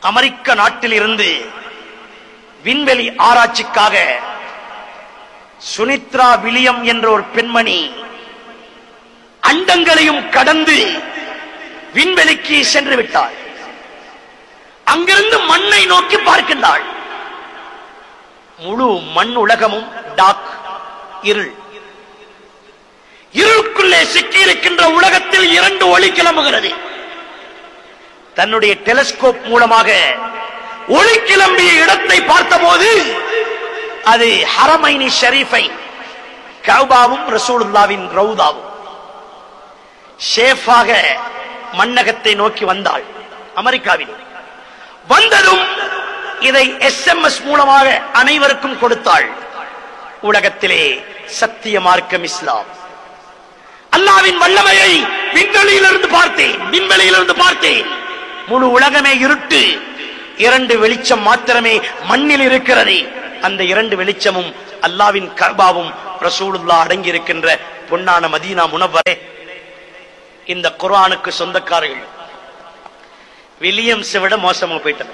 அமெரிக்க நாட்டில் இருந்து விண்வெளி ஆராய்ச்சிக்காக சுனித்ரா வில்லியம் என்ற ஒரு பெண்மணி அண்டங்களையும் கடந்து விண்வெளிக்கு சென்று விட்டாள் அங்கிருந்து மண்ணை நோக்கி பார்க்கின்றாள் முழு மண் உலகமும் டாக் இருள் இருளுக்குள்ளே சிக்கியிருக்கின்ற உலகத்தில் இரண்டு ஒளி கிளம்புகிறது தன்னுடைய டெலஸ்கோப் மூலமாக ஒளி கிளம்பிய இடத்தை பார்த்தபோது அது ஹரமைனி ஷரீஃபை கௌபாவும் ரசூலுல்லாவின் ரவுதாவும் ஷேஃபாக மன்னகத்தை நோக்கி வந்தாள் அமெரிக்காவில் வந்ததும் இதை எஸ்எம்எஸ் மூலமாக அனைவருக்கும் கொடுத்தாள் உலகத்திலே சத்திய மார்க்கம் இஸ்லாம் அல்லாவின் வல்லமையை விண்வெளியிலிருந்து பார்த்தேன் விண்வெளியிலிருந்து பார்த்தேன் முழு உலகமே இருட்டு இரண்டு வெளிச்சம் மாத்திரமே மண்ணில் இருக்கிறது அந்த இரண்டு வெளிச்சமும் அல்லாவின் கர்பாவும் ரசூலுல்லா அடங்கி இருக்கின்ற பொன்னான மதீனா முனவரே இந்த குர்ஆனுக்கு சொந்தக்காரர்கள் வில்லியம்ஸை விட மோசமா போயிட்டனர்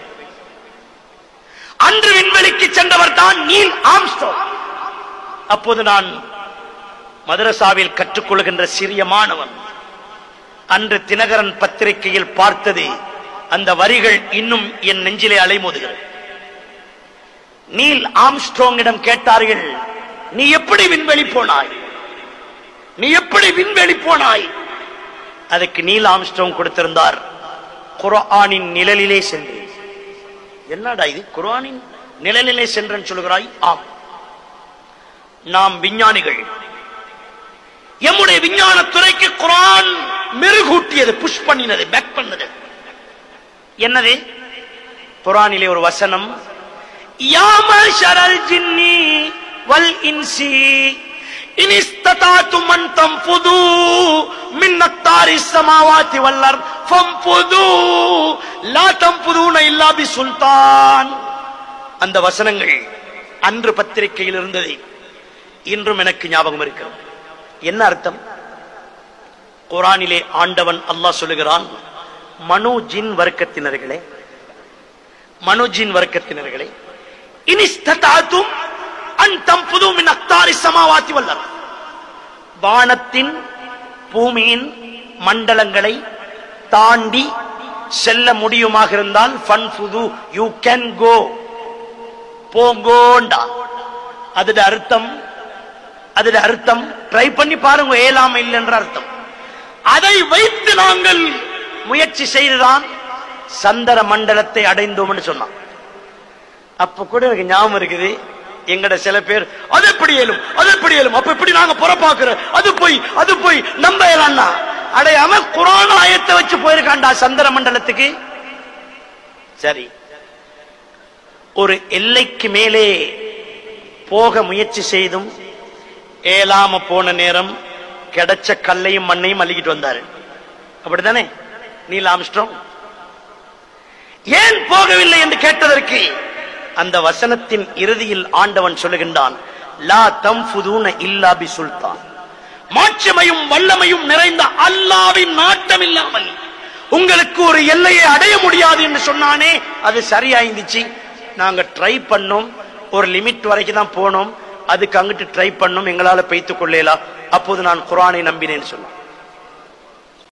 அன்று விண்வெளிக்கு சென்றவர் தான் நீல் ஆம்ஸ்ட்ராங் அப்போது நான் மதரசாவில் கற்றுக்கொள்கின்ற சிறிய மாணவன் அன்று தினகரன் பத்திரிகையில் பார்த்தது அந்த வரிகள் இன்னும் என் நெஞ்சிலே அலைமோதுகிறது நீல் ஆம்ஸ்ட்ராங்கிடம் கேட்டார்கள் நீ எப்படி விண்வெளி போனாய் நீ எப்படி விண்வெளி போனாய் அதுக்கு நீல் ஆம்ஸ்ட்ராங் கொடுத்திருந்தார் குர்ஆனின் நிழலிலே சென்றேன் என்னடா இது குர்ஆனின் நிழலிலே சென்றேன் சொல்கிறாய் ஆம் நாம் விஞ்ஞானிகள் எம்முடைய விஞ்ஞான துறைக்கு குரான் மெருகூட்டியது புஷ் பண்ணினது பேக் பண்ணது என்னது குரானிலே ஒரு வசனம் யா மஷரல் ஜின்னி வல் இன்சி இன் இஸ்ததாத்தும் அன் தன்ஃபுது மின் அக்தாரி ஸமாவாத்தி வல் அர்த் ஃபன்ஃபுது லா தன்ஃபுதுன இல்லா பிசுல்தான் அந்த வசனங்கள் அன்று பத்திரிகையில் இருந்தது இன்றும் எனக்கு ஞாபகம் இருக்கிறது என்ன அர்த்தம் குரானிலே ஆண்டவன் அல்லாஹ் சொல்லுகிறான் மனு ஜின் வர்க்கத்தினர்களே மனு ஜின் வர்க்கத்தினர்களே இனிஸ்ததாத்தும் அன் தம்புது மின் அக்தாரி சமாவாத்தி வல்லர் வானத்தின் பூமியின் மண்டலங்களை தாண்டி செல்ல முடியுமாக இருந்தால் ஃபன் புது யூ கேன் கோ போங்கோண்டா அதுட அர்த்தம் அதுட அர்த்தம் ட்ரை பண்ணி பாருங்க ஏலாம இல்லைன்ற அர்த்தம் அதை வைத்து நாங்கள் முயற்சி செய்துதான் சந்தர மண்டலத்தை அடைந்தோம்னு சொன்னான் அப்ப கூட எனக்கு ஞாபகம் இருக்குது எங்கட சில பேர் அது எப்படி இயலும் அது எப்படி இயலும் அப்ப எப்படி நாங்க புறப்பாக்குறோம் அது போய் அது போய் நம்ப இயலாம்னா அடையாம குரான் ஆயத்தை வச்சு போயிருக்காண்டா சந்திர மண்டலத்துக்கு சரி ஒரு எல்லைக்கு மேலே போக முயற்சி செய்தும் ஏலாம போன நேரம் கிடைச்ச கல்லையும் மண்ணையும் அள்ளிக்கிட்டு வந்தாரு அப்படித்தானே நீல் ஆம்ஸ்ட்ராங் ஏன் போகவில்லை என்று கேட்டதற்கு அந்த வசனத்தின் இறுதியில் ஆண்டவன் சொல்லுகின்றான் லா தம்ஃபுதூன இல்லா பி சுல்தான் மாட்சிமையும் வல்லமையும் நிறைந்த அல்லாவின் நாட்டம் இல்லாமல் உங்களுக்கு ஒரு எல்லையை அடைய முடியாது என்று சொன்னானே அது சரியாயிருந்துச்சு நாங்க ட்ரை பண்ணோம் ஒரு லிமிட் வரைக்கும் தான் போனோம் அதுக்கு அங்கிட்டு ட்ரை பண்ணோம் எங்களால பைத்துக் கொள்ளலாம் அப்போது நான் குரானை நம்பினேன்னு சொன்னேன்